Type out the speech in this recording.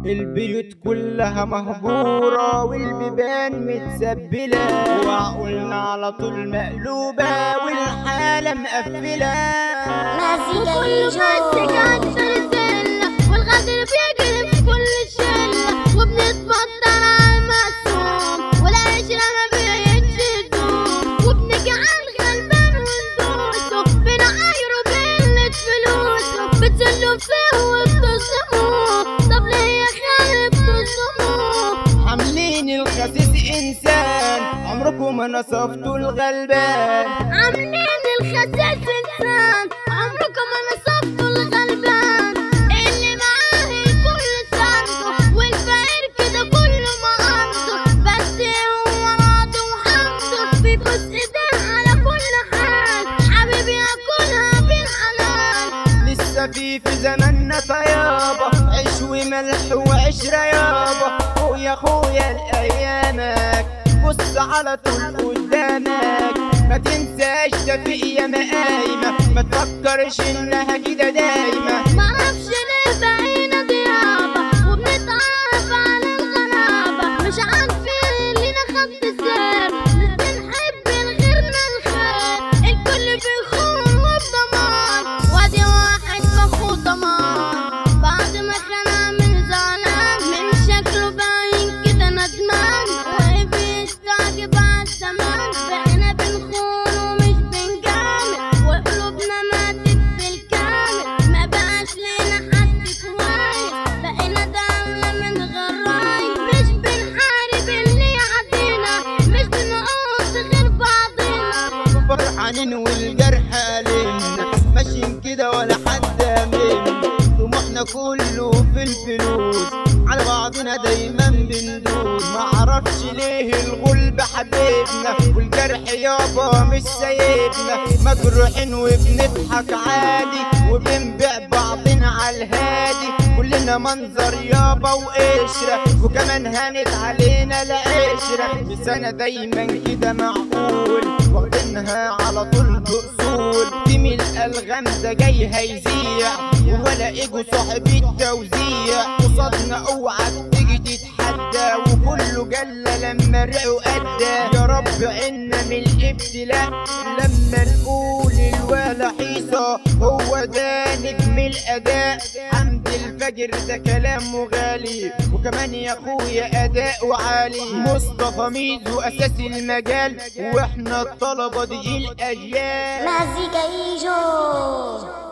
البيوت كلها مهجورة والبيبان متسبلة وعقولنا على طول مقلوبة والحالة مقفلة مزيكا كله بس يجو كان سلسلة والغدر بيجري في كل الشلة وبنتبطل على المقسوم والعشرة ما بقتش تدوم وبنجي على الغلبان وندوسه بنعايره بقلة فلوسه بتزلوا فيه وبتصدموه طب ليه يا خالي بتصدموه عاملين الخسيس إنسان عمركم ما نصفتوا الغلبان عاملين الخساس انسان عمركم ما نصفتوا الغلبان اللي معاه الكل سانده والفقير كده كله ما عنده بس هو راضي وحمده بيبوس ايديه على كل حال حبيبي ياكلها بالحلال لسه في في زماننا طيابة عيش وملح وعشرة يابا خويا خويا لأيامك بص على طول قدامك ما تنساش ده في ايام قايمة ما تفكرش انها كده دايمة معرفش ليه بقينا ضيافة وبنتعرف على الغلابة مش عارفين لينا خط سير مش بنحب لغيرنا الخير الكل بيخون وبضمان وادي واحد بخو ضمان بعد ما كان من زعلان من شكله باين كده ندمان وبيستعجب على الزمان بقينا بنخون ومش بنجامل وقلوبنا ماتت بالكامل ما بقاش لينا حد كويس بقينا دولة من غرايب مش بنحارب اللي يعدينا مش بنقص غير بعضنا فرحانين والجرح قالنا ماشيين كده ولا حد منا طموحنا كله في الفلوس على بعضنا دايما بندوس معرفش ليه الغلب حبيبنا والجرح يابا مش سايبنا مجروحين وبنضحك عادي وبنبيع بعضنا على الهادي كلنا منظر يابا وقشرة وكمان هانت علينا العشرة لسانة دايما كده معقول واخدينها على طول بأصول تيم الألغام ده جاي هيذيع ولا ايجو صاحب التوزيع قصادنا اوعى تيجي تتحدى وكله جلة لما رقوا أدى يا رب عنا من الابتلاء لما نقول الولا حيصة هو ده نجم الأداء حمد الفجر ده كلامه غالي وكمان يا اخويا أداؤه عالي مصطفى ميزو أساس المجال واحنا الطلبة دي الأجيال مزيكا يجو